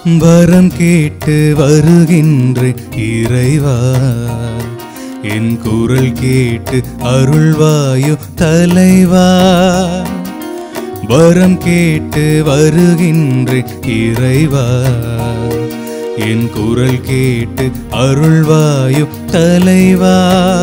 வரம் கேட்டு வருகின்றேன் இறைவா என் குரல் கேட்டு அருள்வாயு தலைவா வரம் கேட்டு வருகின்றேன் இறைவா என் குரல் கேட்டு அருள்வாயு தலைவா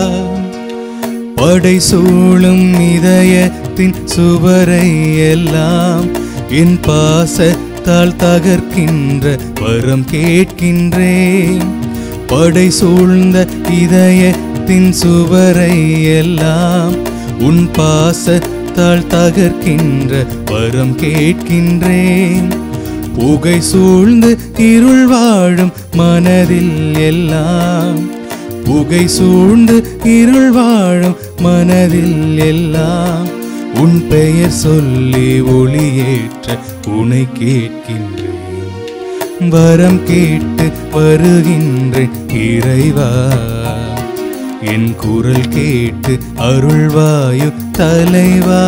படை சூழும் இதயத்தின் சுவரை எல்லாம் என் பாசத்தால் தகர்க்கின்ற வரம் கேட்கின்றேன் படை சூழ்ந்த இதயத்தின் சுவரை எல்லாம் உன் பாசத்தால் தகர்க்கின்ற வரம் கேட்கின்றேன் புகை சூழ்ந்து இருள் வாழும் மனதில் எல்லாம் புகை சூழ்ந்து இருள் வாழும் மனதில் எல்லாம் உன் பெயர் சொல்லி ஒளியேற்ற உனை கேட்கின்றேன் வரம் கேட்டு வருகின்றேன் இறைவா என் குரல் கேட்டு அருள்வாயு தலைவா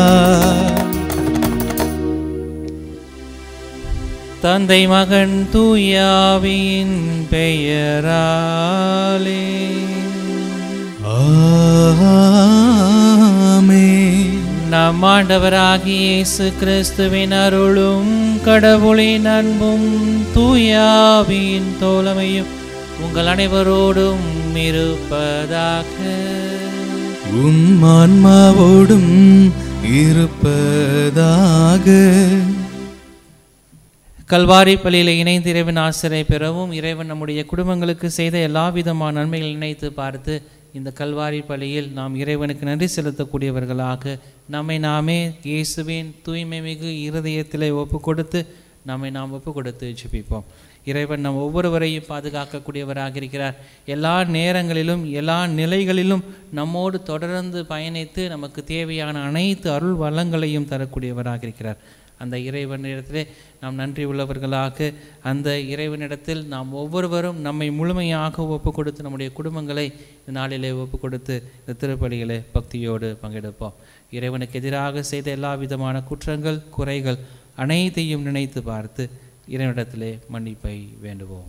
தந்தை மகன் தூயாவின் பெயராலே ஆமென். நம் ஆண்டவராகிய இயேசு கிறிஸ்துவின் அருளும் கடவுளின் அன்பும் தூயாவின் தோழமையும் உங்கள் அனைவரோடும் இருப்பதாக உம் ஆன்மாவோடும் இருப்பதாக கல்வாரி பள்ளியில் இணைந்து இறைவன் ஆசிரியை பெறவும் இறைவன் நம்முடைய குடும்பங்களுக்கு செய்த எல்லா விதமான நன்மைகள் நினைத்து பார்த்து இந்த கல்வாரி பள்ளியில் நாம் இறைவனுக்கு நன்றி செலுத்தக்கூடியவர்களாக நம்மை நாமே இயேசுவின் தூய்மை மிகு இருதயத்திலே ஒப்பு கொடுத்து நம்மை நாம் ஒப்பு கொடுத்து ஜெபிப்போம் இறைவன் நம் ஒவ்வொருவரையும் பாதுகாக்கக்கூடியவராக இருக்கிறார் எல்லா நேரங்களிலும் எல்லா நிலைகளிலும் நம்மோடு தொடர்ந்து பயணித்து நமக்கு தேவையான அனைத்து அருள் வளங்களையும் தரக்கூடியவராக இருக்கிறார் அந்த இறைவனிடத்திலே நாம் நன்றி உள்ளவர்களாக அந்த இறைவனிடத்தில் நாம் ஒவ்வொருவரும் நம்மை முழுமையாக ஒப்பு கொடுத்து நம்முடைய குடும்பங்களை இந்த நாளிலே ஒப்பு கொடுத்து இந்த திருப்பலிகளை பக்தியோடு பங்கெடுப்போம் இறைவனுக்கு எதிராக செய்த எல்லா விதமான குற்றங்கள் குறைகள் அனைத்தையும் நினைத்து பார்த்து இறைவனிடத்திலே மன்னிப்பை வேண்டுவோம்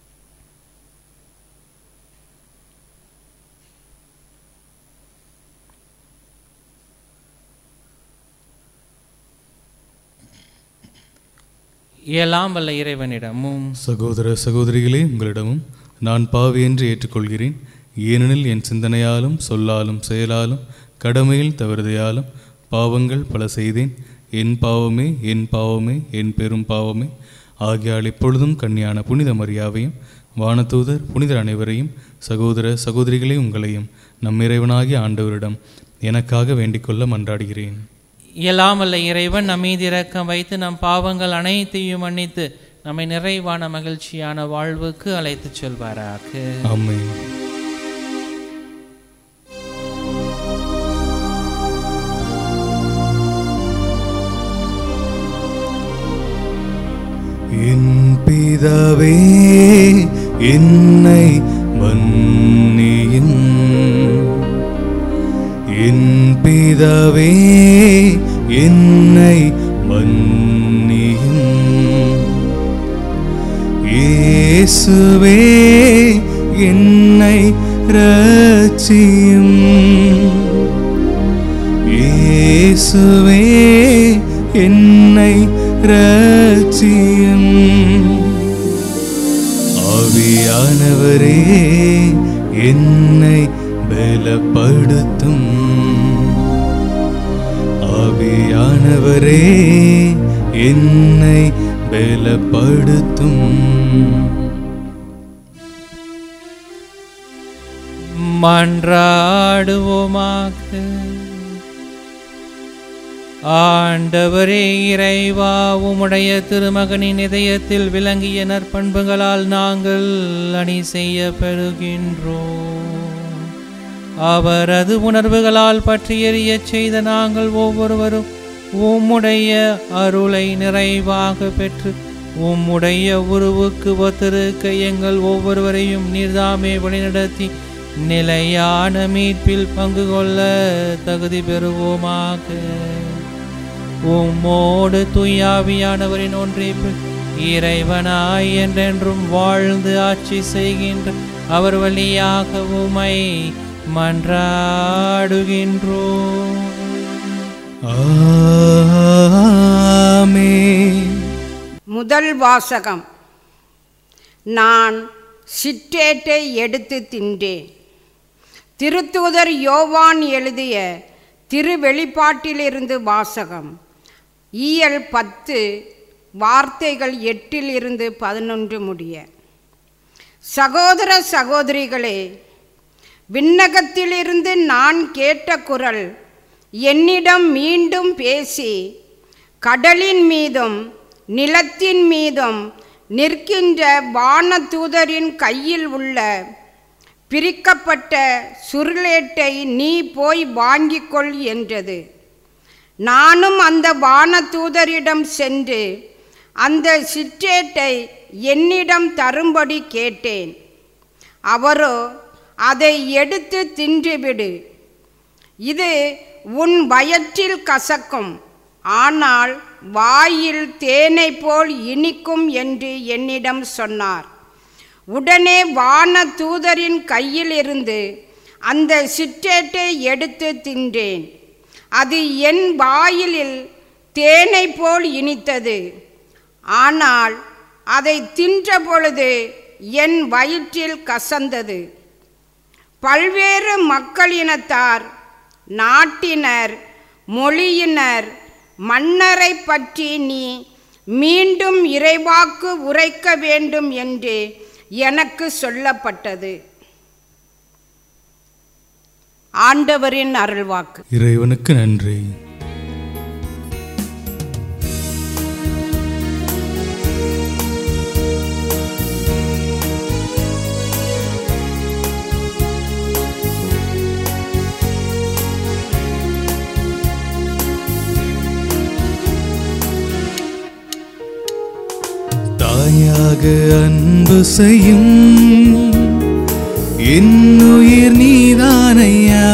இயலாம் வல்ல இறைவனிடமும் சகோதர சகோதரிகளே உங்களிடமும் நான் பாவி என்று ஏற்றுக்கொள்கிறேன் ஏனெனில் என் சிந்தனையாலும் சொல்லாலும் செயலாலும் கடமையில் தவறுதையாலும் பாவங்கள் பல செய்தேன் என் பாவமே என் பாவமே என் பெரும் பாவமே ஆகியால் இப்பொழுதும் கன்னியான புனித மரியாவையும் வானதூதர் புனிதர் அனைவரையும் சகோதர சகோதரிகளே உங்களையும் நம் இறைவனாகிய ஆண்டவரிடம் எனக்காக வேண்டிக்கொள்ள மன்றாடுகிறேன் இயலாமல்ல இறைவன் நம் மீது இரக்கம் வைத்து நம் பாவங்கள் அனைத்தையும் மன்னித்து நம்மை நிறைவான மகிழ்ச்சியான வாழ்வுக்கு அழைத்துச் செல்வாராக ஆமென் என் பிதாவே என்னை மன்னியும் என் பிதாவே என்னை மன்னியும் இயேசுவே என்னை ரட்சியும் இயேசுவே என்னை ரட்சியும் ஆவியானவரே என்னை பலப்படுத்தும் ஆவியானவரே என்னை பலப்படுத்தும் மன்றாடுவோமாக ஆண்டவரே இறைவா உம்முடைய திருமகனின் இதயத்தில் விளங்கிய நற்பண்புகளால் நாங்கள் அணி செய்ய பெறுகின்றோம் அவரது உணர்வுகளால் பற்றி எறியச் செய்த நாங்கள் ஒவ்வொருவரும் உம்முடைய அருளை நிறைவாக பெற்று உம்முடைய உருவுக்கு ஒத்திருக்க எங்கள் ஒவ்வொருவரையும் நீர்தாமே வழிநடத்தி நிலையான மீட்பில் பங்கு கொள்ள தகுதி பெறுவோமாக உம்மோடு தூயாவியானவரின் ஒன்றிப்பில் இறைவனாய் என்றென்றும் வாழ்ந்து ஆட்சி செய்கின்ற அவர் வழியாக உமை மன்றாடுகின்றோம் ஆமென் முதல் வாசகம் நான் சிற்றேட்டை எடுத்து தின்றேன் திருத்தூதர் யோவான் எழுதிய திருவெளிப்பாட்டிலிருந்து வாசகம் ஈயல் பத்து வார்த்தைகள் எட்டிலிருந்து பதினொன்று முடிய சகோதர சகோதரிகளே விண்ணகத்திலிருந்து நான் கேட்ட குரல் என்னிடம் மீண்டும் பேசி கடலின் மீதும் நிலத்தின் மீதும் நிற்கின்ற வானதூதரின் கையில் உள்ள பிரிக்கப்பட்ட சுருளேட்டை நீ போய் வாங்கிக்கொள் என்றது நானும் அந்த வானதூதரிடம் சென்று அந்த சிற்றேட்டை என்னிடம் தரும்படி கேட்டேன் அவரோ அதை எடுத்து தின்றுவிடு இது உன் வயிற்றில் கசக்கும் ஆனால் வாயில் தேனை போல் இனிக்கும் என்று என்னிடம் சொன்னார் உடனே வான தூதரின் கையிலிருந்து அந்த சிற்றேட்டை எடுத்து தின்றேன் அது என் வாயிலில் தேனை போல் இனித்தது ஆனால் அதை தின்ற பொழுது என் வயிற்றில் கசந்தது பல்வேறு மக்களினத்தார் நாட்டினர் மொழியினர் மன்னரை பற்றி நீ மீண்டும் இறைவாக்கு உரைக்க வேண்டும் என்று எனக்கு சொல்லப்பட்டது ஆண்டவரின் அருள்வாக்கு இறைவனுக்கு நன்றி தாயாக அன்பு செய்யும் என்னுயிர் நீதானையா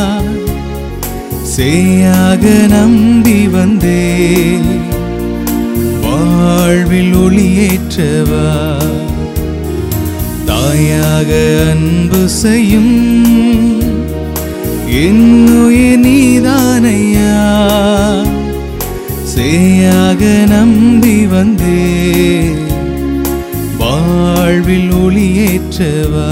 சேயாக நம்பி வந்தே வாழ்வில் ஒளியேற்றவா தாயாக அன்பு செய்யும் என்னுயிர் நீதானையா சேயாக நம்பி வந்தே வாழ்வில் ஒளியேற்றவா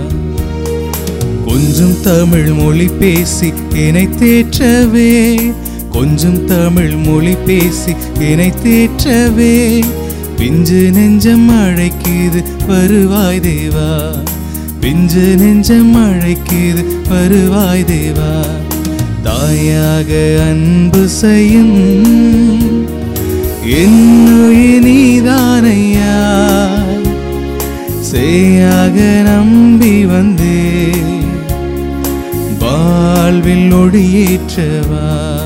கொஞ்சம் தமிழ் மொழி பேசி என்னை தேற்றவே கொஞ்சம் தமிழ் மொழி பேசி என்னை தேற்றவே பிஞ்சு நெஞ்சம் அழைக்குது வருவாய் தேவா பிஞ்சு நெஞ்சம் அழைக்குது வருவாய் தேவா தாயாக அன்பு செய்யும் என்னுயிர் நீதானையா சேயாக நம்பி வந்தே வாழ்வில் ஒளியேற்றவா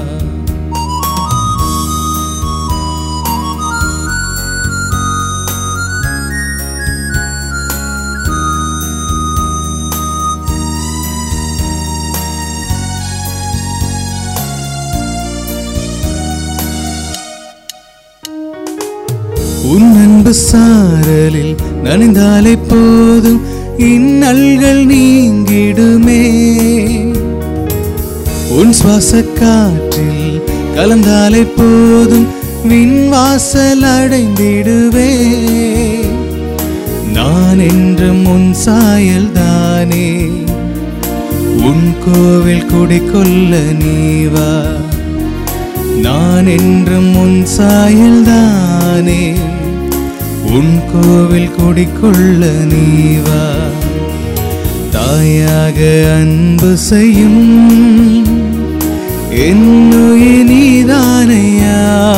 உன் அன்பு சாரலில் நனைந்தாலே போதும் இன்னல்கள் நீங்கிடுமே உன் சுவாச காற்றில் கலந்தாலே போதும் விண்வாசல் அடைந்திடுவே நான் என்றும் உன் சாயல் தானே உன் கோவில் குடிக்கொள்ள நீவா நான் என்றும் உன் சாயல் தானே உன் கோவில் குடிக்கொள்ள நீவா தாயாக அன்பு செய்யும் என்னுயிர் நீதானையா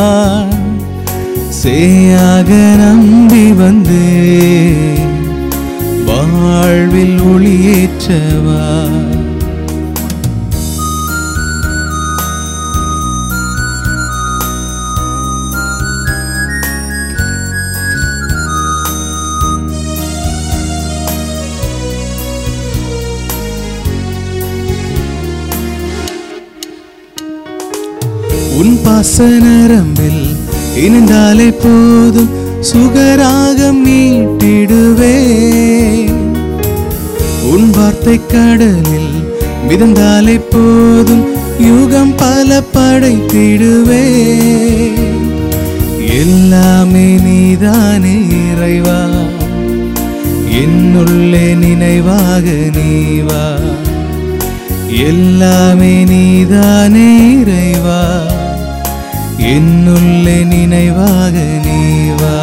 சேயாக நம்பி வந்தே வாழ்வில் ஒளியேற்றவா உன் பாச நரம்பில் இணைந்தாலே போதும் சுகராக மீட்டிடுவே உன் வார்த்தை கடலில் மிதந்தாலே போதும் யுகம் பல படைத்திடுவே எல்லாமே நீதானே இறைவா என்னுள்ளே நினைவாக நீவா எல்லாமே நீதானே இறைவா என்னுள்ளே நினைவாக நீவா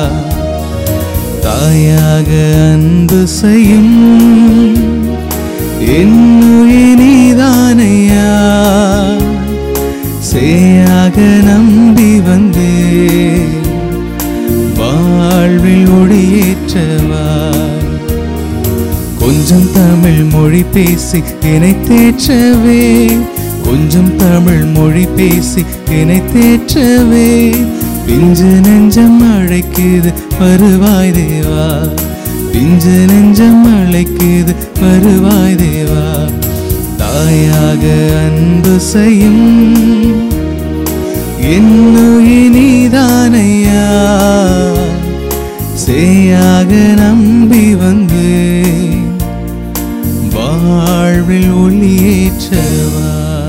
தாயாக அன்பு செய்யும் என்னுயே நீதானையா சேயாக நம்பி வந்தேன் வாழ்வில் ஒளியேற்றவா கொஞ்சம் தமிழ் மொழி பேசி என்னை தேற்றவே கொஞ்சம் தமிழ் மொழி பேசி என்னை தேற்றவே பிஞ்சு நெஞ்சம் அழைக்குது வருவாய் தேவா பிஞ்சு நெஞ்சம் அழைக்குது வருவாய் தேவா தாயாக அன்பு செய்யும் என்னுயி நீதானையா சேயாக நம்பி வந்து வாழ்வில் ஒளியேற்றவா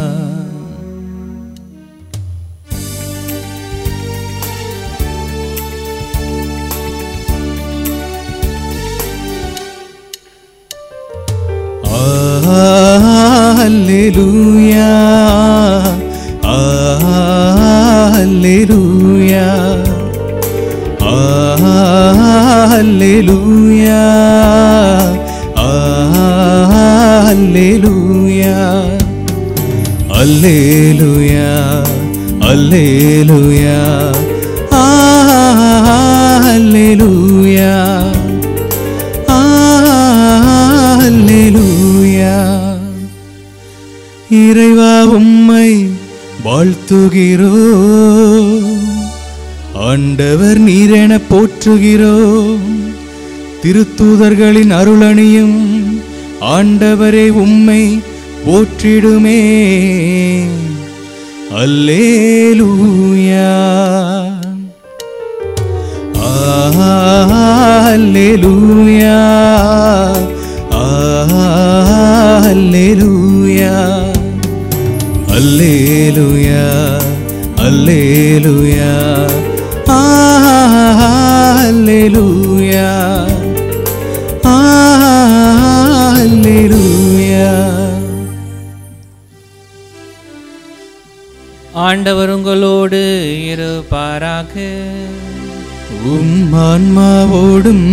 Alleluia. Alleluia. Alleluia. Alleluia. Alleluia. Alleluia. Alleluia. அல்லேலூயா இறைவா உம்மை வாழ்த்துகிறோ ஆண்டவர் நீரென போற்றுகிறோ திருத்தூதர்களின் அருளணியும் ஆண்டவரே உம்மை போற்றிடுமே அல்லேலூயா Alleluia. Alleluia. Alleluia. Alleluia. Alleluia. Alleluia. ஆண்டவர் உங்களோடு இருப்பாராக உம் ஆன்மாவோடும்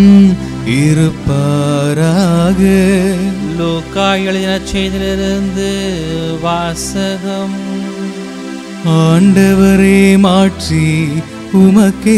இருப்பாராக லூக்கா எழுதின செய்திலிருந்து வாசகம் ஆண்டவரே மாற்றி உமக்கே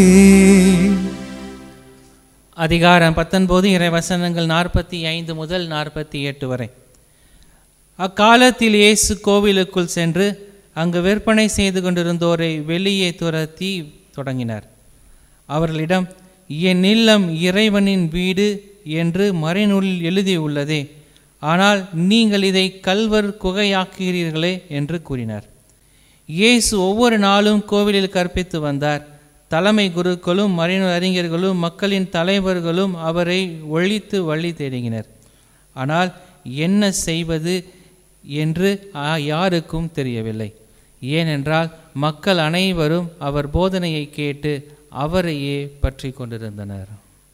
அதிகாரம் பத்தொன்பது இறை வசனங்கள் நாற்பத்தி ஐந்து முதல் நாற்பத்தி எட்டு வரை அக்காலத்தில் இயேசு கோவிலுக்குள் சென்று அங்கு விற்பனை செய்து கொண்டிருந்தோரை வெளியே துரத்தி தொடங்கினார் அவர்களிடம் என் இல்லம் இறைவனின் வீடு என்று மறைநூலில் எழுதியுள்ளதே ஆனால் நீங்கள் இதை கல்வர் குகையாக்குகிறீர்களே என்று கூறினார் இயேசு ஒவ்வொரு நாளும் கோவிலில் கற்பித்து வந்தார் தலைமை குருக்களும் மறைநூல் அறிஞர்களும் மக்களின் தலைவர்களும் அவரை ஒழித்து வழி தேடினர் ஆனால் என்ன செய்வது என்று ஆ- யாருக்கும் தெரியவில்லை ஏனென்றால் மக்கள் அனைவரும் அவர் போதனையை கேட்டு அவரையே பற்றி கொண்டிருந்தனர்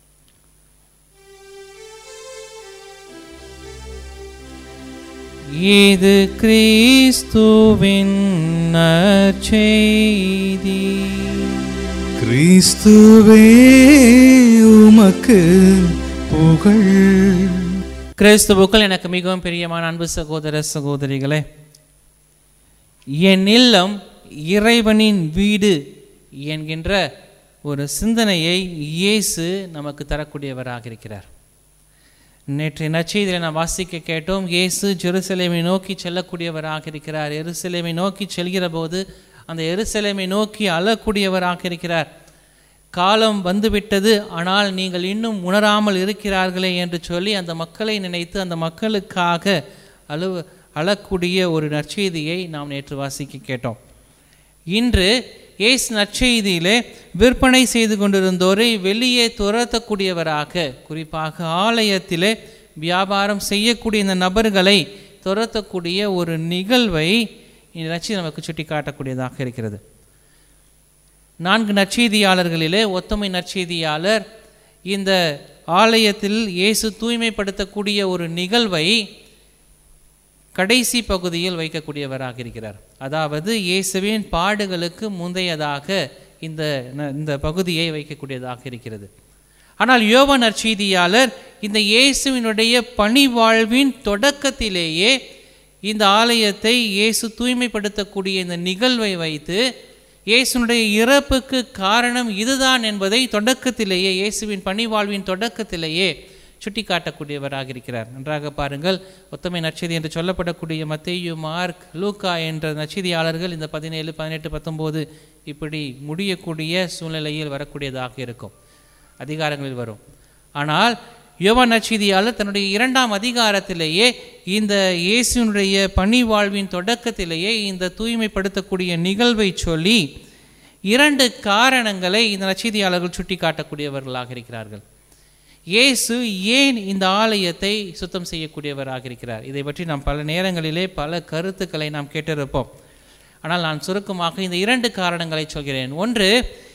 இது கிறிஸ்துவின் நற்செய்தி கிறிஸ்துவே உமக்கு புகழ் கிறிஸ்துவுக்கள் எனக்கு மிகவும் பிரியமான அன்பு சகோதர சகோதரிகளே என் இல்லம் இறைவனின் வீடு என்கின்ற ஒரு சிந்தனையை இயேசு நமக்கு தரக்கூடியவராக இருக்கிறார் நேற்று நற்செய்தியில் நாம் வாசிக்க கேட்டோம் இயேசு ஜெருசலேமை நோக்கி செல்லக்கூடியவராக இருக்கிறார் எருசலேமை நோக்கி செல்கிற போது அந்த எருசலேமை நோக்கி அழக்கூடியவராக இருக்கிறார் காலம் வந்துவிட்டது ஆனால் நீங்கள் இன்னும் உணராமல் இருக்கிறார்களே என்று சொல்லி அந்த மக்களை நினைத்து அந்த மக்களுக்காக அழுவ அழக்கூடிய ஒரு நற்செய்தியை நாம் நேற்று வாசிக்க கேட்டோம் இன்று இயேசு நற்செய்தியிலே விற்பனை செய்து கொண்டிருந்தோரை வெளியே துரத்தக்கூடியவராக குறிப்பாக ஆலயத்திலே வியாபாரம் செய்யக்கூடிய இந்த நபர்களை துரத்தக்கூடிய ஒரு நிகழ்வை இந்த நச்சு நமக்கு சுட்டி காட்டக்கூடியதாக இருக்கிறது நான்கு நற்செய்தியாளர்களிலே ஒத்தமை நற்செய்தியாளர் இந்த ஆலயத்தில் இயேசு தூய்மைப்படுத்தக்கூடிய ஒரு நிகழ்வை கடைசி பகுதியில் வைக்கக்கூடியவராக இருக்கிறார் அதாவது இயேசுவின் பாடுகளுக்கு முந்தையதாக இந்த ந- இந்த பகுதியை வைக்கக்கூடியதாக இருக்கிறது ஆனால் யோவா நற்செய்தியாளர் இந்த இயேசுவினுடைய பணி வாழ்வின் தொடக்கத்திலேயே இந்த ஆலயத்தை இயேசு தூய்மைப்படுத்தக்கூடிய இந்த நிகழ்வை வைத்து இயேசுனுடைய இறப்புக்கு காரணம் இதுதான் என்பதை தொடக்கத்திலேயே இயேசுவின் பணி வாழ்வின் தொடக்கத்திலேயே சுட்டி காட்டக்கூடியவராக இருக்கிறார் நன்றாக பாருங்கள் ஒத்தமை நற்செய்தி என்று சொல்லப்படக்கூடிய மத்தேயு மார்க் லூக்கா என்ற நற்செய்தியாளர்கள் இந்த பதினேழு பதினெட்டு பத்தொம்போது இப்படி முடியக்கூடிய சூழ்நிலையில் வரக்கூடியதாக இருக்கும் அதிகாரங்களில் வரும் ஆனால் யோவான் நற்செய்தியாளர் தன்னுடைய இரண்டாம் அதிகாரத்திலேயே இந்த இயேசுனுடைய பணி வாழ்வின் தொடக்கத்திலேயே இந்த தூய்மைப்படுத்தக்கூடிய நிகழ்வை சொல்லி இரண்டு காரணங்களை இந்த நற்செய்தியாளர்கள் சுட்டி காட்டக்கூடியவர்களாக இருக்கிறார்கள் இயேசு ஏன் இந்த ஆலயத்தை சுத்தம் செய்யக்கூடியவராக இருக்கிறார் இதை பற்றி நாம் பல நேரங்களிலே பல கருத்துக்களை நாம் கேட்டிருப்போம் ஆனால் நான் சுருக்கமாக இந்த இரண்டு காரணங்களை சொல்கிறேன் ஒன்று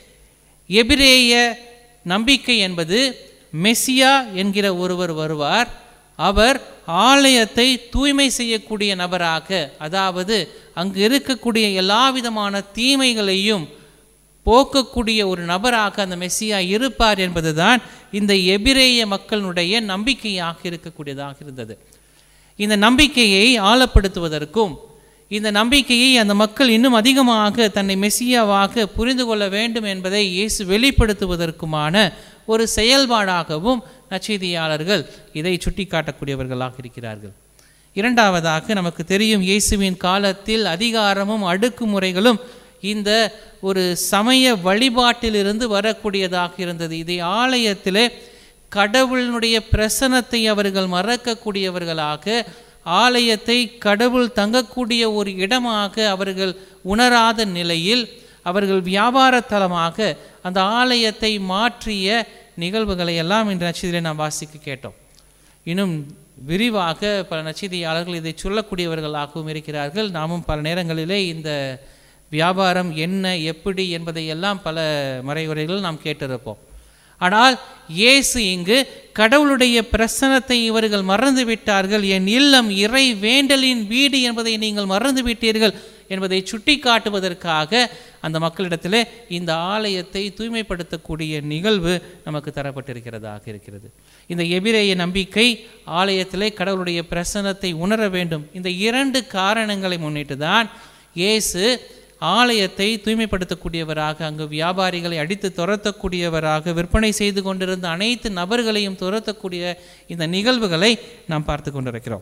எபிரேய நம்பிக்கை என்பது மெசியா என்கிற ஒருவர் வருவார் அவர் ஆலயத்தை தூய்மை செய்யக்கூடிய நபராக அதாவது அங்கு இருக்கக்கூடிய எல்லா விதமான தீமைகளையும் போக்கக்கூடிய ஒரு நபராக அந்த மெஸ்ஸியா இருப்பார் என்பதுதான் இந்த எபிரேய மக்களுடைய நம்பிக்கையாக இருக்கக்கூடியதாக இருந்தது இந்த நம்பிக்கையை ஆழப்படுத்துவதற்கும் இந்த நம்பிக்கையை அந்த மக்கள் இன்னும் அதிகமாக தன்னை மெஸ்ஸியாவாக புரிந்து கொள்ள வேண்டும் என்பதை இயேசு வெளிப்படுத்துவதற்குமான ஒரு செயல்பாடாகவும் நச்செய்தியாளர்கள் இதை சுட்டிக்காட்டக்கூடியவர்களாக இருக்கிறார்கள் இரண்டாவதாக நமக்கு தெரியும் இயேசுவின் காலத்தில் அதிகாரமும் அடக்குமுறைகளும் இந்த ஒரு சமய வழிபாட்டிலிருந்து வரக்கூடியதாக இருந்தது இதை ஆலயத்திலே கடவுளினுடைய பிரசனத்தை அவர்கள் மறக்கக்கூடியவர்களாக ஆலயத்தை கடவுள் தங்கக்கூடிய ஒரு இடமாக அவர்கள் உணராத நிலையில் அவர்கள் வியாபார தலமாக அந்த ஆலயத்தை மாற்றிய நிகழ்வுகளை எல்லாம் இந்த நட்சத்திரை நாம் வாசிக்க கேட்டோம் இன்னும் விரிவாக பல நச்செய்தியாளர்கள் இதை சொல்லக்கூடியவர்களாகவும் இருக்கிறார்கள் நாமும் பல நேரங்களிலே இந்த வியாபாரம் என்ன எப்படி என்பதை எல்லாம் பல மறைவுரைகள் நாம் கேட்டிருப்போம் ஆனால் இயேசு இங்கு கடவுளுடைய பிரசனத்தை இவர்கள் மறந்து விட்டார்கள் என் இல்லம் இறை வேண்டலின் வீடு என்பதை நீங்கள் மறந்து விட்டீர்கள் என்பதை சுட்டி காட்டுவதற்காக அந்த மக்களிடத்திலே இந்த ஆலயத்தை தூய்மைப்படுத்தக்கூடிய நிகழ்வு நமக்கு தரப்பட்டிருக்கிறதாக இருக்கிறது இந்த எபிரேய நம்பிக்கை ஆலயத்திலே கடவுளுடைய பிரசனத்தை உணர வேண்டும் இந்த இரண்டு காரணங்களை முன்னிட்டு தான் இயேசு ஆலயத்தை தூய்மைப்படுத்தக்கூடியவராக அங்கு வியாபாரிகளை அடித்து துரத்தக்கூடியவராக விற்பனை செய்து கொண்டிருந்த அனைத்து நபர்களையும் துரத்தக்கூடிய இந்த நிகழ்வுகளை நாம் பார்த்து கொண்டிருக்கிறோம்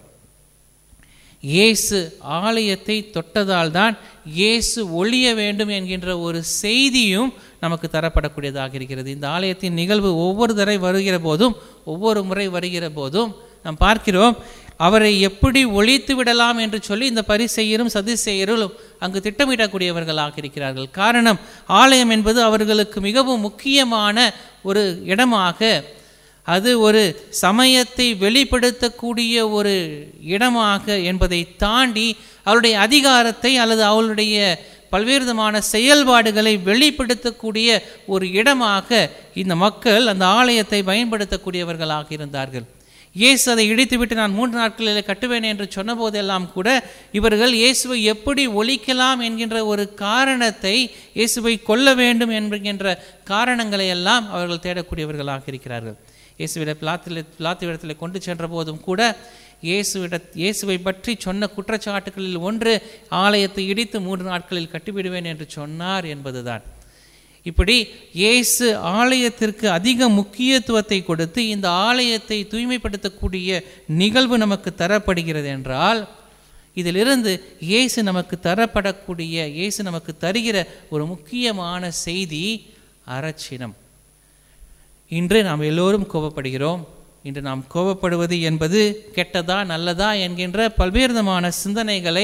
இயேசு ஆலயத்தை தொட்டதால் தான் இயேசு ஒழிய வேண்டும் என்கின்ற ஒரு செய்தியும் நமக்கு தரப்படக்கூடியதாக இருக்கிறது இந்த ஆலயத்தின் நிகழ்வு ஒவ்வொரு தடவை வருகிற போதும் ஒவ்வொரு முறை வருகிற போதும் நாம் பார்க்கிறோம் அவரை எப்படி ஒழித்து விடலாம் என்று சொல்லி இந்த பரிசெயரும் சதிசெயரும் அங்கு திட்டமிடக்கூடியவர்களாக இருக்கிறார்கள் காரணம் ஆலயம் என்பது அவர்களுக்கு மிகவும் முக்கியமான ஒரு இடமாக அது ஒரு சமயத்தை வெளிப்படுத்தக்கூடிய ஒரு இடமாக என்பதை தாண்டி அவருடைய அதிகாரத்தை அல்லது அவளுடைய பல்வேறு விதமான செயல்பாடுகளை வெளிப்படுத்தக்கூடிய ஒரு இடமாக இந்த மக்கள் அந்த ஆலயத்தை பயன்படுத்தக்கூடியவர்களாக இருந்தார்கள் இயேசு அதை இடித்துவிட்டு நான் மூன்று நாட்களில் கட்டுவேன் என்று சொன்னபோதெல்லாம் கூட இவர்கள் இயேசுவை எப்படி ஒழிக்கலாம் என்கின்ற ஒரு காரணத்தை இயேசுவை கொல்ல வேண்டும் என்கின்ற காரணங்களை எல்லாம் அவர்கள் தேடக்கூடியவர்களாக இருக்கிறார்கள் இயேசுவிட பிளாத்தில் பிளாத்துவிடத்தில் கொண்டு சென்ற போதும் கூட இயேசுவிட இயேசுவை பற்றி சொன்ன குற்றச்சாட்டுகளில் ஒன்று ஆலயத்தை இடித்து மூன்று நாட்களில் கட்டிவிடுவேன் என்று சொன்னார் என்பதுதான் இப்படி இயேசு ஆலயத்திற்கு அதிக முக்கியத்துவத்தை கொடுத்து இந்த ஆலயத்தை தூய்மைப்படுத்தக்கூடிய நிகழ்வு நமக்கு தரப்படுகிறது என்றால் இதிலிருந்து இயேசு நமக்கு தரப்படக்கூடிய இயேசு நமக்கு தருகிற ஒரு முக்கியமான செய்தி அரச்சினம் இன்று நாம் எல்லோரும் கோபப்படுகிறோம் இன்று நாம் கோபப்படுவது என்பது கெட்டதா நல்லதா என்கின்ற பல்வேறு விதமான சிந்தனைகளை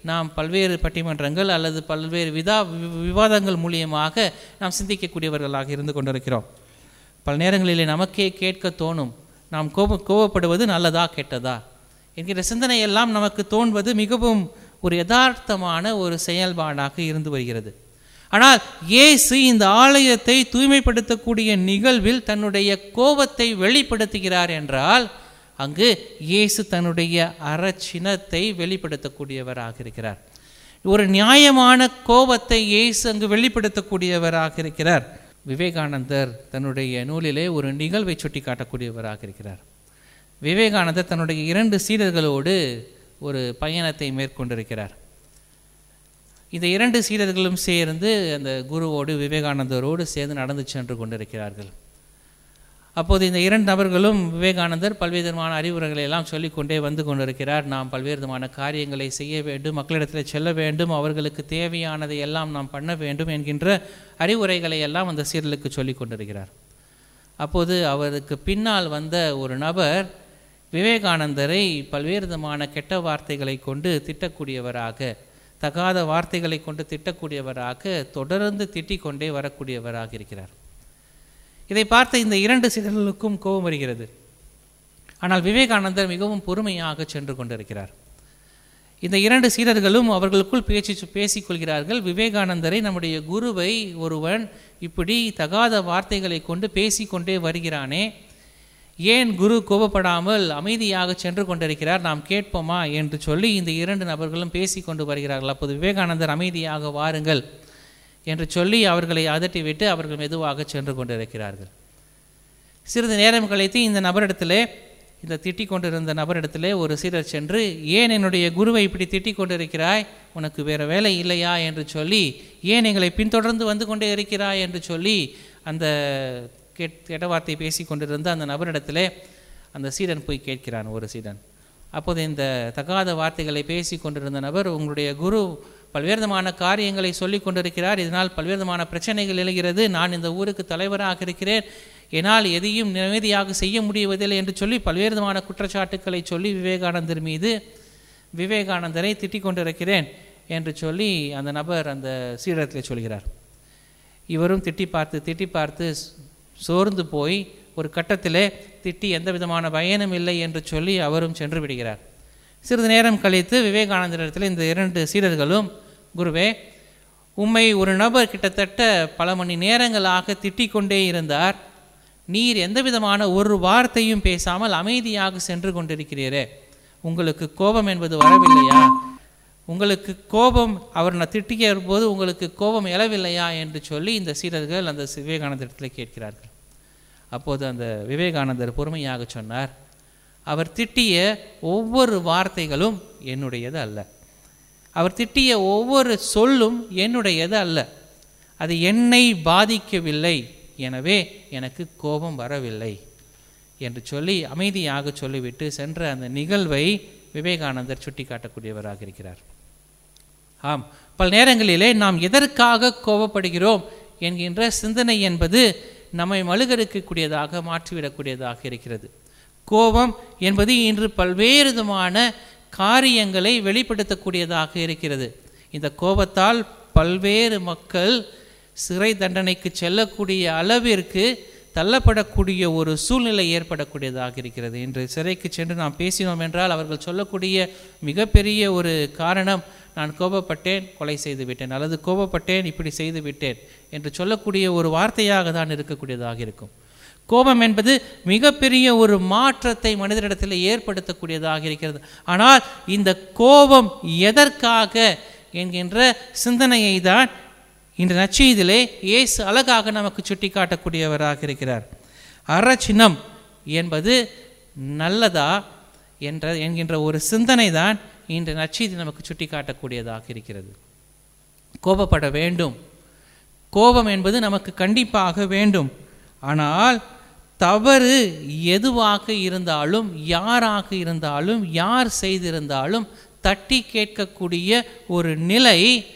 நாம் பல்வேறு பட்டிமன்றங்கள் அல்லது பல்வேறு விதா வி- விவாதங்கள் மூலியமாக நாம் சிந்திக்கக்கூடியவர்களாக இருந்து கொண்டிருக்கிறோம் பல நேரங்களிலே நமக்கே கேட்க தோணும் நாம் கோப கோபப்படுவது நல்லதா கெட்டதா என்கிற சிந்தனை எல்லாம் நமக்கு தோன்வது மிகவும் ஒரு யதார்த்தமான ஒரு செயல்பாடாக இருந்து வருகிறது ஆனால் இயேசு இந்த ஆலயத்தை தூய்மைப்படுத்தக்கூடிய நிகழ்வில் தன்னுடைய கோபத்தை வெளிப்படுத்துகிறார் என்றால் அங்கு இயேசு தன்னுடைய அறச்சினத்தை வெளிப்படுத்தக்கூடியவராக இருக்கிறார் ஒரு நியாயமான கோபத்தை இயேசு அங்கு வெளிப்படுத்தக்கூடியவராக இருக்கிறார் விவேகானந்தர் தன்னுடைய நூலிலே ஒரு நிகழ்வை சுட்டி காட்டக்கூடியவராக இருக்கிறார் விவேகானந்தர் தன்னுடைய இரண்டு சீடர்களோடு ஒரு பயணத்தை மேற்கொண்டிருக்கிறார் இந்த இரண்டு சீடர்களும் சேர்ந்து அந்த குருவோடு விவேகானந்தரோடு சேர்ந்து நடந்து சென்று கொண்டிருக்கிறார்கள் அப்போது இந்த இரண்டு நபர்களும் விவேகானந்தர் பல்வேறு விதமான அறிவுரைகளை எல்லாம் சொல்லிக்கொண்டே வந்து கொண்டிருக்கிறார் நாம் பல்வேறு விதமான காரியங்களை செய்ய வேண்டும் மக்களிடத்தில் செல்ல வேண்டும் அவர்களுக்கு தேவையானதை எல்லாம் நாம் பண்ண வேண்டும் என்கின்ற அறிவுரைகளை எல்லாம் அந்த சீடலுக்கு சொல்லிக் கொண்டிருக்கிறார் அப்போது அவருக்கு பின்னால் வந்த ஒரு நபர் விவேகானந்தரை பல்வேறு விதமான கெட்ட வார்த்தைகளை கொண்டு திட்டக்கூடியவராக தகாத வார்த்தைகளை கொண்டு திட்டக்கூடியவராக தொடர்ந்து திட்டிக் கொண்டே வரக்கூடியவராக இருக்கிறார் இதை பார்த்த இந்த இரண்டு சீடர்களுக்கும் கோபம் வருகிறது ஆனால் விவேகானந்தர் மிகவும் பொறுமையாக சென்று கொண்டிருக்கிறார் இந்த இரண்டு சீடர்களும் அவர்களுக்குள் பேச்சு பேசிக்கொள்கிறார்கள் விவேகானந்தரை நம்முடைய குருவை ஒருவன் இப்படி தகாத வார்த்தைகளை கொண்டு பேசிக்கொண்டே வருகிறானே ஏன் குரு கோபப்படாமல் அமைதியாக சென்று கொண்டிருக்கிறார் நாம் கேட்போமா என்று சொல்லி இந்த இரண்டு நபர்களும் பேசிக்கொண்டு வருகிறார்கள் அப்போது விவேகானந்தர் அமைதியாக வாருங்கள் என்று சொல்லி அவர்களை அதட்டிவிட்டு அவர்கள் மெதுவாக சென்று கொண்டிருக்கிறார்கள் சிறிது நேரம் கழித்து இந்த நபரிடத்திலே இந்த திட்டிக் கொண்டிருந்த நபரிடத்திலே ஒரு சீடர் சென்று ஏன் என்னுடைய குருவை இப்படி திட்டிக் கொண்டிருக்கிறாய் உனக்கு வேறு வேலை இல்லையா என்று சொல்லி ஏன் எங்களை பின்தொடர்ந்து வந்து கொண்டே இருக்கிறாய் என்று சொல்லி அந்த கெட் கெட்ட வார்த்தை பேசி கொண்டிருந்த அந்த நபரிடத்திலே அந்த சீடன் போய் கேட்கிறான் ஒரு சீடன் அப்போது இந்த தகாத வார்த்தைகளை பேசி கொண்டிருந்த நபர் உங்களுடைய குரு பல்வேறு விதமான காரியங்களை சொல்லி கொண்டிருக்கிறார் இதனால் பல்வேறு விதமான பிரச்சனைகள் எழுகிறது நான் இந்த ஊருக்கு தலைவராக இருக்கிறேன் என்னால் எதையும் நிம்மதியாக செய்ய முடிவதில்லை என்று சொல்லி பல்வேறு விதமான குற்றச்சாட்டுக்களை சொல்லி விவேகானந்தர் மீது விவேகானந்தரை திட்டிக் கொண்டிருக்கிறேன் என்று சொல்லி அந்த நபர் அந்த சீடத்தில் சொல்கிறார் இவரும் திட்டி பார்த்து திட்டி பார்த்து சோர்ந்து போய் ஒரு கட்டத்திலே திட்டி எந்த விதமான பயனும் இல்லை என்று சொல்லி அவரும் சென்று விடுகிறார் சிறிது நேரம் கழித்து விவேகானந்தரிடத்தில் இந்த இரண்டு சீடர்களும் குருவே உம்மை ஒரு நபர் கிட்டத்தட்ட பல மணி நேரங்களாக திட்டிக் கொண்டே இருந்தார் நீர் எந்த விதமான ஒரு வார்த்தையும் பேசாமல் அமைதியாக சென்று கொண்டிருக்கிறீரே உங்களுக்கு கோபம் என்பது வரவில்லையா உங்களுக்கு கோபம் அவர் நான் திட்டிய போது உங்களுக்கு கோபம் எழவில்லையா என்று சொல்லி இந்த சீடர்கள் அந்த விவேகானந்தரிடத்தில் கேட்கிறார்கள் அப்போது அந்த விவேகானந்தர் பொறுமையாக சொன்னார் அவர் திட்டிய ஒவ்வொரு வார்த்தைகளும் என்னுடையது அல்ல அவர் திட்டிய ஒவ்வொரு சொல்லும் என்னுடையது அல்ல அது என்னை பாதிக்கவில்லை எனவே எனக்கு கோபம் வரவில்லை என்று சொல்லி அமைதியாக சொல்லிவிட்டு சென்ற அந்த நிகழ்வை விவேகானந்தர் சுட்டி காட்டக்கூடியவராக இருக்கிறார் ஆம் பல நேரங்களிலே நாம் எதற்காக கோபப்படுகிறோம் என்கின்ற சிந்தனை என்பது நம்மை மழுகடிக்கக்கூடியதாக மாற்றிவிடக்கூடியதாக இருக்கிறது கோபம் என்பது இன்று பல்வேறு விதமான காரியங்களை வெளிப்படுத்தக்கூடியதாக இருக்கிறது இந்த கோபத்தால் பல்வேறு மக்கள் சிறை தண்டனைக்கு செல்லக்கூடிய அளவிற்கு தள்ளப்படக்கூடிய ஒரு சூழ்நிலை ஏற்படக்கூடியதாக இருக்கிறது இன்று சிறைக்கு சென்று நாம் பேசினோம் என்றால் அவர்கள் சொல்லக்கூடிய மிகப்பெரிய ஒரு காரணம் நான் கோபப்பட்டேன் கொலை செய்து விட்டேன் அல்லது கோபப்பட்டேன் இப்படி செய்து விட்டேன் என்று சொல்லக்கூடிய ஒரு வார்த்தையாக தான் இருக்கக்கூடியதாக இருக்கும் கோபம் என்பது மிகப்பெரிய ஒரு மாற்றத்தை மனிதரிடத்தில் ஏற்படுத்தக்கூடியதாக இருக்கிறது ஆனால் இந்த கோபம் எதற்காக என்கின்ற சிந்தனையை தான் இந்த நச்செய்திலே இயேசு அழகாக நமக்கு சுட்டி காட்டக்கூடியவராக இருக்கிறார் அறச்சினம் என்பது நல்லதா என்ற என்கின்ற ஒரு சிந்தனை தான் இன்று நச்செய்தி நமக்கு சுட்டி காட்டக்கூடியதாக இருக்கிறது கோபப்பட வேண்டும் கோபம் என்பது நமக்கு கண்டிப்பாக வேண்டும் ஆனால் தவறு எதுவாக இருந்தாலும் யாராக இருந்தாலும் யார் செய்திருந்தாலும் தட்டி கேட்கக்கூடிய ஒரு நிலை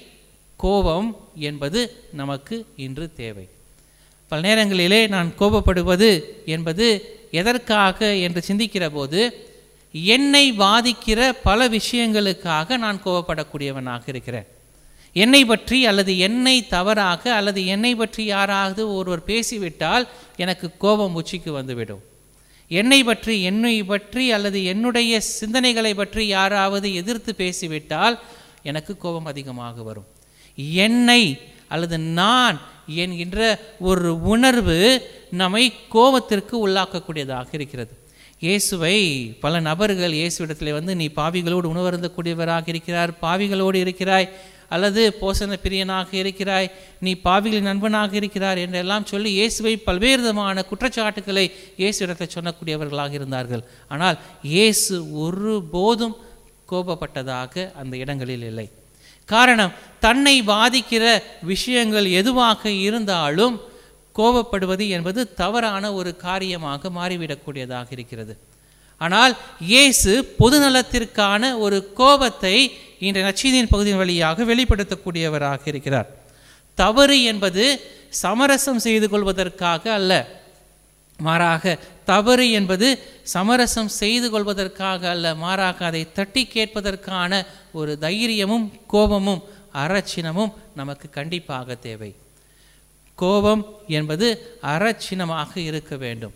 கோபம் என்பது நமக்கு இன்று தேவை பல நேரங்களிலே நான் கோபப்படுவது என்பது எதற்காக என்று சிந்திக்கிற போது என்னை பாதிக்கிற பல விஷயங்களுக்காக நான் கோபப்படக்கூடியவனாக இருக்கிறேன் என்னை பற்றி அல்லது என்னை தவறாக அல்லது என்னை பற்றி யாராவது ஒருவர் பேசிவிட்டால் எனக்கு கோபம் உச்சிக்கு வந்துவிடும் என்னை பற்றி என்னை பற்றி அல்லது என்னுடைய சிந்தனைகளை பற்றி யாராவது எதிர்த்து பேசிவிட்டால் எனக்கு கோபம் அதிகமாக வரும் என்னை அல்லது நான் என்கின்ற ஒரு உணர்வு நம்மை கோபத்திற்கு உள்ளாக்கக்கூடியதாக இருக்கிறது இயேசுவை பல நபர்கள் இயேசுவிடத்தில் வந்து நீ பாவிகளோடு உணவருந்தக்கூடியவராக இருக்கிறார் பாவிகளோடு இருக்கிறாய் அல்லது போசன பிரியனாக இருக்கிறாய் நீ பாவிகளின் நண்பனாக இருக்கிறார் என்றெல்லாம் சொல்லி இயேசுவை பல்வேறு விதமான குற்றச்சாட்டுக்களை இயேசுவிடத்தில் சொல்லக்கூடியவர்களாக இருந்தார்கள் ஆனால் இயேசு ஒருபோதும் கோபப்பட்டதாக அந்த இடங்களில் இல்லை காரணம் தன்னை பாதிக்கிற விஷயங்கள் எதுவாக இருந்தாலும் கோபப்படுவது என்பது தவறான ஒரு காரியமாக மாறிவிடக்கூடியதாக இருக்கிறது ஆனால் இயேசு பொதுநலத்திற்கான ஒரு கோபத்தை இன்றைய நச்சீதியின் பகுதியின் வழியாக வெளிப்படுத்தக்கூடியவராக இருக்கிறார் தவறு என்பது சமரசம் செய்து கொள்வதற்காக அல்ல மாறாக தவறு என்பது சமரசம் செய்து கொள்வதற்காக அல்ல மாறாக அதை தட்டி கேட்பதற்கான ஒரு தைரியமும் கோபமும் அறச்சினமும் நமக்கு கண்டிப்பாக தேவை கோபம் என்பது அறச்சினமாக இருக்க வேண்டும்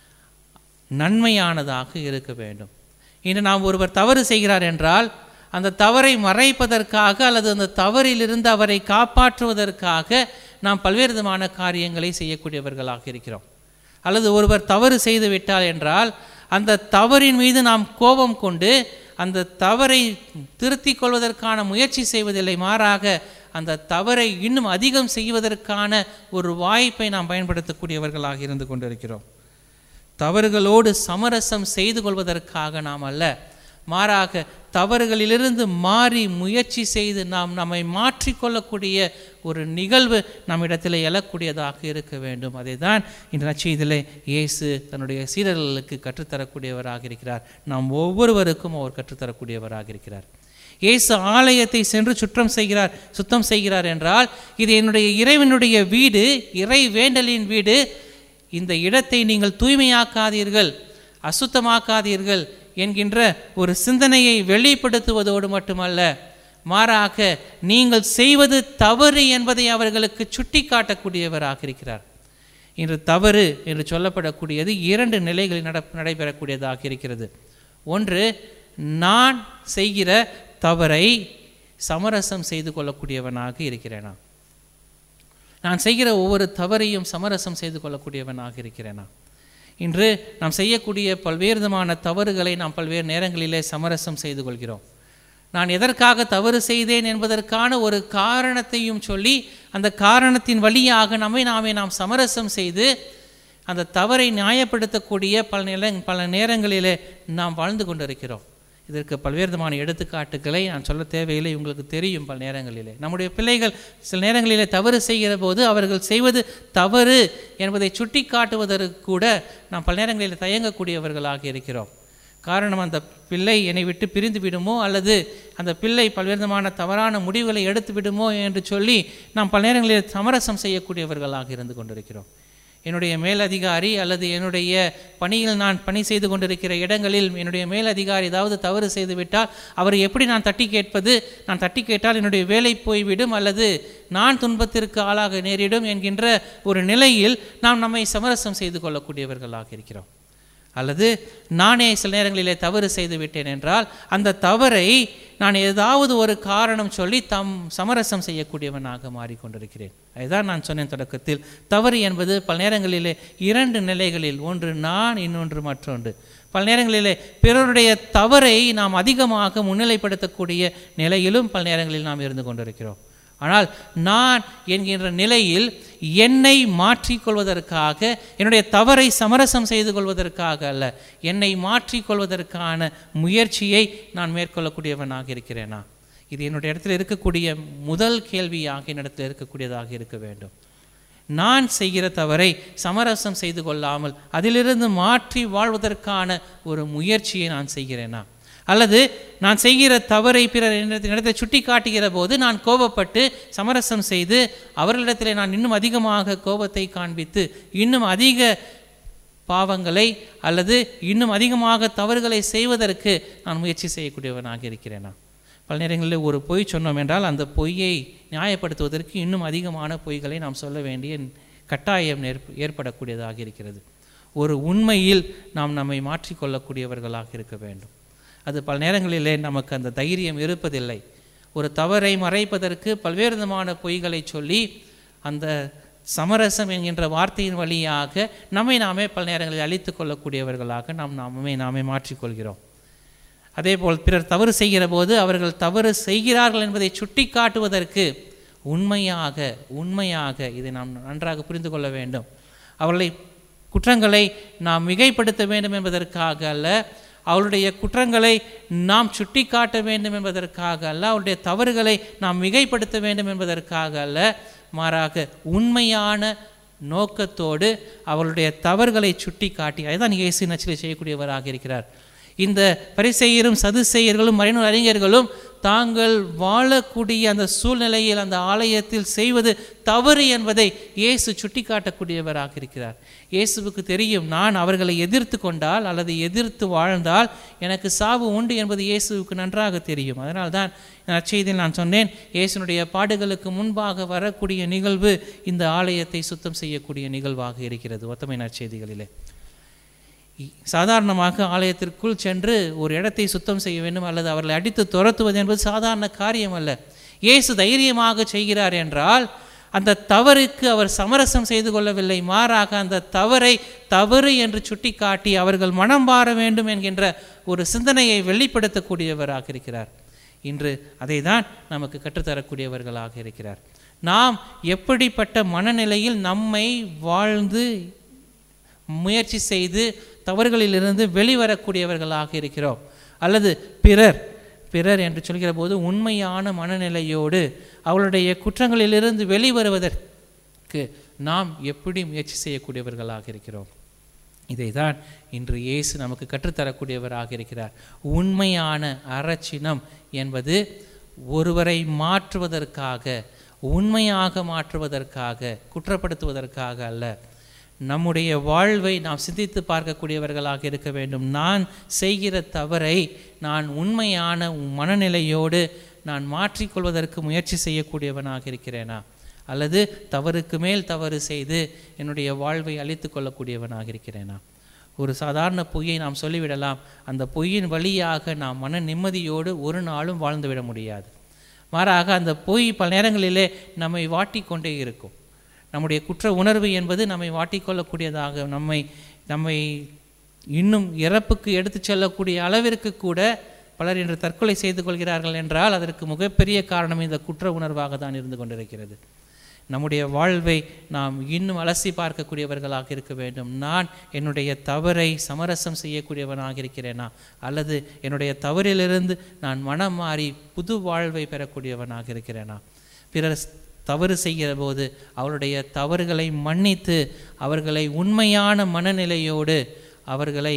நன்மையானதாக இருக்க வேண்டும் இன்று நாம் ஒருவர் தவறு செய்கிறார் என்றால் அந்த தவறை மறைப்பதற்காக அல்லது அந்த தவறிலிருந்து அவரை காப்பாற்றுவதற்காக நாம் பல்வேறு விதமான காரியங்களை செய்யக்கூடியவர்களாக இருக்கிறோம் அல்லது ஒருவர் தவறு செய்து விட்டால் என்றால் அந்த தவறின் மீது நாம் கோபம் கொண்டு அந்த தவறை திருத்திக் கொள்வதற்கான முயற்சி செய்வதில்லை மாறாக அந்த தவறை இன்னும் அதிகம் செய்வதற்கான ஒரு வாய்ப்பை நாம் பயன்படுத்தக்கூடியவர்களாக இருந்து கொண்டிருக்கிறோம் தவறுகளோடு சமரசம் செய்து கொள்வதற்காக நாம் அல்ல மாறாக தவறுகளிலிருந்து மாறி முயற்சி செய்து நாம் நம்மை மாற்றிக்கொள்ளக்கூடிய ஒரு நிகழ்வு நம்மிடத்தில் எழக்கூடியதாக இருக்க வேண்டும் அதை தான் இந்த நச்செய்திலே இயேசு தன்னுடைய சீடர்களுக்கு கற்றுத்தரக்கூடியவராக இருக்கிறார் நாம் ஒவ்வொருவருக்கும் அவர் கற்றுத்தரக்கூடியவராக இருக்கிறார் இயேசு ஆலயத்தை சென்று சுற்றம் செய்கிறார் சுத்தம் செய்கிறார் என்றால் இது என்னுடைய இறைவனுடைய வீடு இறை வேண்டலின் வீடு இந்த இடத்தை நீங்கள் தூய்மையாக்காதீர்கள் அசுத்தமாக்காதீர்கள் என்கின்ற ஒரு சிந்தனையை வெளிப்படுத்துவதோடு மட்டுமல்ல மாறாக நீங்கள் செய்வது தவறு என்பதை அவர்களுக்கு சுட்டி காட்டக்கூடியவராக இருக்கிறார் இன்று தவறு என்று சொல்லப்படக்கூடியது இரண்டு நிலைகளில் நட நடைபெறக்கூடியதாக இருக்கிறது ஒன்று நான் செய்கிற தவறை சமரசம் செய்து கொள்ளக்கூடியவனாக இருக்கிறேனா நான் செய்கிற ஒவ்வொரு தவறையும் சமரசம் செய்து கொள்ளக்கூடியவனாக இருக்கிறேனா இன்று நாம் செய்யக்கூடிய பல்வேறு விதமான தவறுகளை நாம் பல்வேறு நேரங்களிலே சமரசம் செய்து கொள்கிறோம் நான் எதற்காக தவறு செய்தேன் என்பதற்கான ஒரு காரணத்தையும் சொல்லி அந்த காரணத்தின் வழியாக நம்மை நாமே நாம் சமரசம் செய்து அந்த தவறை நியாயப்படுத்தக்கூடிய பல நில பல நேரங்களிலே நாம் வாழ்ந்து கொண்டிருக்கிறோம் இதற்கு பல்வேறு விதமான எடுத்துக்காட்டுகளை நான் சொல்ல தேவையில்லை உங்களுக்கு தெரியும் பல நேரங்களிலே நம்முடைய பிள்ளைகள் சில நேரங்களிலே தவறு செய்கிற போது அவர்கள் செய்வது தவறு என்பதை சுட்டி காட்டுவதற்கு கூட நாம் பல நேரங்களில் தயங்கக்கூடியவர்களாக இருக்கிறோம் காரணம் அந்த பிள்ளை என்னை விட்டு பிரிந்து விடுமோ அல்லது அந்த பிள்ளை பல்வேறு விதமான தவறான முடிவுகளை எடுத்து விடுமோ என்று சொல்லி நாம் பல நேரங்களில் சமரசம் செய்யக்கூடியவர்களாக இருந்து கொண்டிருக்கிறோம் என்னுடைய மேலதிகாரி அல்லது என்னுடைய பணியில் நான் பணி செய்து கொண்டிருக்கிற இடங்களில் என்னுடைய மேலதிகாரி ஏதாவது தவறு செய்துவிட்டால் அவரை எப்படி நான் தட்டி கேட்பது நான் தட்டி கேட்டால் என்னுடைய வேலை போய்விடும் அல்லது நான் துன்பத்திற்கு ஆளாக நேரிடும் என்கின்ற ஒரு நிலையில் நாம் நம்மை சமரசம் செய்து கொள்ளக்கூடியவர்களாக இருக்கிறோம் அல்லது நானே சில நேரங்களிலே தவறு செய்து விட்டேன் என்றால் அந்த தவறை நான் ஏதாவது ஒரு காரணம் சொல்லி தம் சமரசம் செய்யக்கூடியவனாக மாறிக்கொண்டிருக்கிறேன் அதுதான் நான் சொன்னேன் தொடக்கத்தில் தவறு என்பது பல நேரங்களிலே இரண்டு நிலைகளில் ஒன்று நான் இன்னொன்று மற்றொன்று பல நேரங்களிலே பிறருடைய தவறை நாம் அதிகமாக முன்னிலைப்படுத்தக்கூடிய நிலையிலும் பல நேரங்களில் நாம் இருந்து கொண்டிருக்கிறோம் ஆனால் நான் என்கின்ற நிலையில் என்னை மாற்றிக்கொள்வதற்காக என்னுடைய தவறை சமரசம் செய்து கொள்வதற்காக அல்ல என்னை மாற்றிக்கொள்வதற்கான முயற்சியை நான் மேற்கொள்ளக்கூடியவனாக இருக்கிறேனா இது என்னுடைய இடத்துல இருக்கக்கூடிய முதல் கேள்வியாக என்னிடத்தில் இருக்கக்கூடியதாக இருக்க வேண்டும் நான் செய்கிற தவறை சமரசம் செய்து கொள்ளாமல் அதிலிருந்து மாற்றி வாழ்வதற்கான ஒரு முயற்சியை நான் செய்கிறேனா அல்லது நான் செய்கிற தவறை பிறர் இடத்தை சுட்டி காட்டுகிற போது நான் கோபப்பட்டு சமரசம் செய்து அவர்களிடத்தில் நான் இன்னும் அதிகமாக கோபத்தை காண்பித்து இன்னும் அதிக பாவங்களை அல்லது இன்னும் அதிகமாக தவறுகளை செய்வதற்கு நான் முயற்சி செய்யக்கூடியவனாக இருக்கிறேனா பல நேரங்களில் ஒரு பொய் சொன்னோம் என்றால் அந்த பொய்யை நியாயப்படுத்துவதற்கு இன்னும் அதிகமான பொய்களை நாம் சொல்ல வேண்டிய கட்டாயம் ஏற்ப ஏற்படக்கூடியதாக இருக்கிறது ஒரு உண்மையில் நாம் நம்மை மாற்றிக்கொள்ளக்கூடியவர்களாக இருக்க வேண்டும் அது பல நேரங்களிலே நமக்கு அந்த தைரியம் இருப்பதில்லை ஒரு தவறை மறைப்பதற்கு பல்வேறு விதமான பொய்களை சொல்லி அந்த சமரசம் என்கின்ற வார்த்தையின் வழியாக நம்மை நாமே பல நேரங்களில் அழித்து கொள்ளக்கூடியவர்களாக நாம் நாமே நாமே மாற்றிக்கொள்கிறோம் அதேபோல் பிறர் தவறு செய்கிற போது அவர்கள் தவறு செய்கிறார்கள் என்பதை சுட்டி காட்டுவதற்கு உண்மையாக உண்மையாக இதை நாம் நன்றாக புரிந்து கொள்ள வேண்டும் அவர்களை குற்றங்களை நாம் மிகைப்படுத்த வேண்டும் என்பதற்காக அல்ல அவருடைய குற்றங்களை நாம் சுட்டி காட்ட வேண்டும் என்பதற்காக அல்ல அவருடைய தவறுகளை நாம் மிகைப்படுத்த வேண்டும் என்பதற்காக அல்ல மாறாக உண்மையான நோக்கத்தோடு அவருடைய தவறுகளை சுட்டி காட்டி அதுதான் இயேசு நச்சிலை செய்யக்கூடியவராக இருக்கிறார் இந்த பரிசெயரும் சதுசெயர்களும் மறைநூல் அறிஞர்களும் தாங்கள் வாழக்கூடிய அந்த சூழ்நிலையில் அந்த ஆலயத்தில் செய்வது தவறு என்பதை இயேசு சுட்டிக்காட்டக்கூடியவராக இருக்கிறார் இயேசுவுக்கு தெரியும் நான் அவர்களை எதிர்த்து கொண்டால் அல்லது எதிர்த்து வாழ்ந்தால் எனக்கு சாவு உண்டு என்பது இயேசுவுக்கு நன்றாக தெரியும் அதனால்தான் நற்செய்தியில் நான் சொன்னேன் இயேசுனுடைய பாடுகளுக்கு முன்பாக வரக்கூடிய நிகழ்வு இந்த ஆலயத்தை சுத்தம் செய்யக்கூடிய நிகழ்வாக இருக்கிறது ஒத்தமை நற்செய்திகளிலே சாதாரணமாக ஆலயத்திற்குள் சென்று ஒரு இடத்தை சுத்தம் செய்ய வேண்டும் அல்லது அவர்களை அடித்து துரத்துவது என்பது சாதாரண காரியம் அல்ல இயேசு தைரியமாக செய்கிறார் என்றால் அந்த தவறுக்கு அவர் சமரசம் செய்து கொள்ளவில்லை மாறாக அந்த தவறை தவறு என்று சுட்டிக்காட்டி அவர்கள் மனம் மாற வேண்டும் என்கின்ற ஒரு சிந்தனையை வெளிப்படுத்தக்கூடியவராக இருக்கிறார் இன்று அதை தான் நமக்கு கற்றுத்தரக்கூடியவர்களாக இருக்கிறார் நாம் எப்படிப்பட்ட மனநிலையில் நம்மை வாழ்ந்து முயற்சி செய்து தவறுகளிலிருந்து வெளிவரக்கூடியவர்களாக இருக்கிறோம் அல்லது பிறர் பிறர் என்று சொல்கிற போது உண்மையான மனநிலையோடு அவளுடைய குற்றங்களிலிருந்து வெளிவருவதற்கு நாம் எப்படி முயற்சி செய்யக்கூடியவர்களாக இருக்கிறோம் இதைதான் இன்று இயேசு நமக்கு கற்றுத்தரக்கூடியவராக இருக்கிறார் உண்மையான அறச்சினம் என்பது ஒருவரை மாற்றுவதற்காக உண்மையாக மாற்றுவதற்காக குற்றப்படுத்துவதற்காக அல்ல நம்முடைய வாழ்வை நாம் சிந்தித்து பார்க்கக்கூடியவர்களாக இருக்க வேண்டும் நான் செய்கிற தவறை நான் உண்மையான மனநிலையோடு நான் மாற்றிக்கொள்வதற்கு முயற்சி செய்யக்கூடியவனாக இருக்கிறேனா அல்லது தவறுக்கு மேல் தவறு செய்து என்னுடைய வாழ்வை அழித்து கொள்ளக்கூடியவனாக இருக்கிறேனா ஒரு சாதாரண பொய்யை நாம் சொல்லிவிடலாம் அந்த பொய்யின் வழியாக நாம் மன நிம்மதியோடு ஒரு நாளும் வாழ்ந்துவிட முடியாது மாறாக அந்த பொய் பல நேரங்களிலே நம்மை வாட்டிக்கொண்டே இருக்கும் நம்முடைய குற்ற உணர்வு என்பது நம்மை வாட்டிக்கொள்ளக்கூடியதாக நம்மை நம்மை இன்னும் இறப்புக்கு எடுத்துச் செல்லக்கூடிய அளவிற்கு கூட பலர் இன்று தற்கொலை செய்து கொள்கிறார்கள் என்றால் அதற்கு மிகப்பெரிய காரணம் இந்த குற்ற உணர்வாக தான் இருந்து கொண்டிருக்கிறது நம்முடைய வாழ்வை நாம் இன்னும் அலசி பார்க்கக்கூடியவர்களாக இருக்க வேண்டும் நான் என்னுடைய தவறை சமரசம் செய்யக்கூடியவனாக இருக்கிறேனா அல்லது என்னுடைய தவறிலிருந்து நான் மனம் மாறி புது வாழ்வை பெறக்கூடியவனாக இருக்கிறேனா பிறர் தவறு செய்கிற போது அவருடைய தவறுகளை மன்னித்து அவர்களை உண்மையான மனநிலையோடு அவர்களை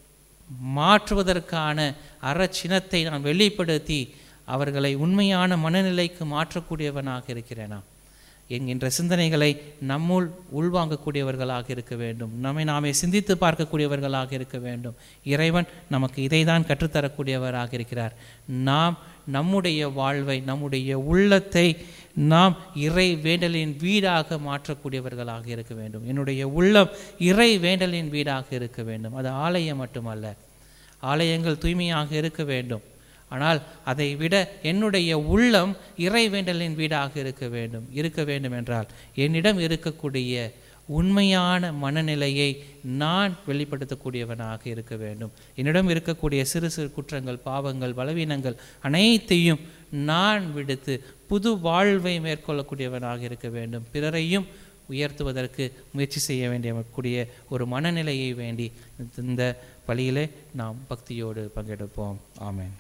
மாற்றுவதற்கான அறச்சினத்தை நான் வெளிப்படுத்தி அவர்களை உண்மையான மனநிலைக்கு மாற்றக்கூடியவனாக இருக்கிறேனா என்கின்ற சிந்தனைகளை நம்முள் உள்வாங்கக்கூடியவர்களாக இருக்க வேண்டும் நம்மை நாமே சிந்தித்து பார்க்கக்கூடியவர்களாக இருக்க வேண்டும் இறைவன் நமக்கு இதை தான் கற்றுத்தரக்கூடியவராக இருக்கிறார் நாம் நம்முடைய வாழ்வை நம்முடைய உள்ளத்தை நாம் இறை வேண்டலின் வீடாக மாற்றக்கூடியவர்களாக இருக்க வேண்டும் என்னுடைய உள்ளம் இறை வேண்டலின் வீடாக இருக்க வேண்டும் அது ஆலயம் மட்டுமல்ல ஆலயங்கள் தூய்மையாக இருக்க வேண்டும் ஆனால் அதை விட என்னுடைய உள்ளம் இறை வேண்டலின் வீடாக இருக்க வேண்டும் இருக்க வேண்டும் என்றால் என்னிடம் இருக்கக்கூடிய உண்மையான மனநிலையை நான் வெளிப்படுத்தக்கூடியவனாக இருக்க வேண்டும் என்னிடம் இருக்கக்கூடிய சிறு சிறு குற்றங்கள் பாவங்கள் பலவீனங்கள் அனைத்தையும் நான் விடுத்து புது வாழ்வை மேற்கொள்ளக்கூடியவனாக இருக்க வேண்டும் பிறரையும் உயர்த்துவதற்கு முயற்சி செய்ய வேண்டிய கூடிய ஒரு மனநிலையை வேண்டி இந்த பலியிலே நாம் பக்தியோடு பங்கெடுப்போம் ஆமென்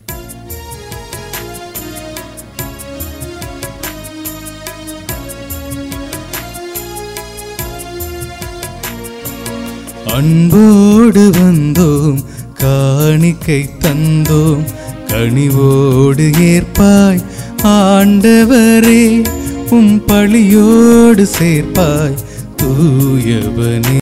அன்போடு வந்தோம் காணிக்கை தந்தோம் கனிவோடு ஏற்பாய் ஆண்டவரே உம் பழியோடு சேர்ப்பாய் தூயவனே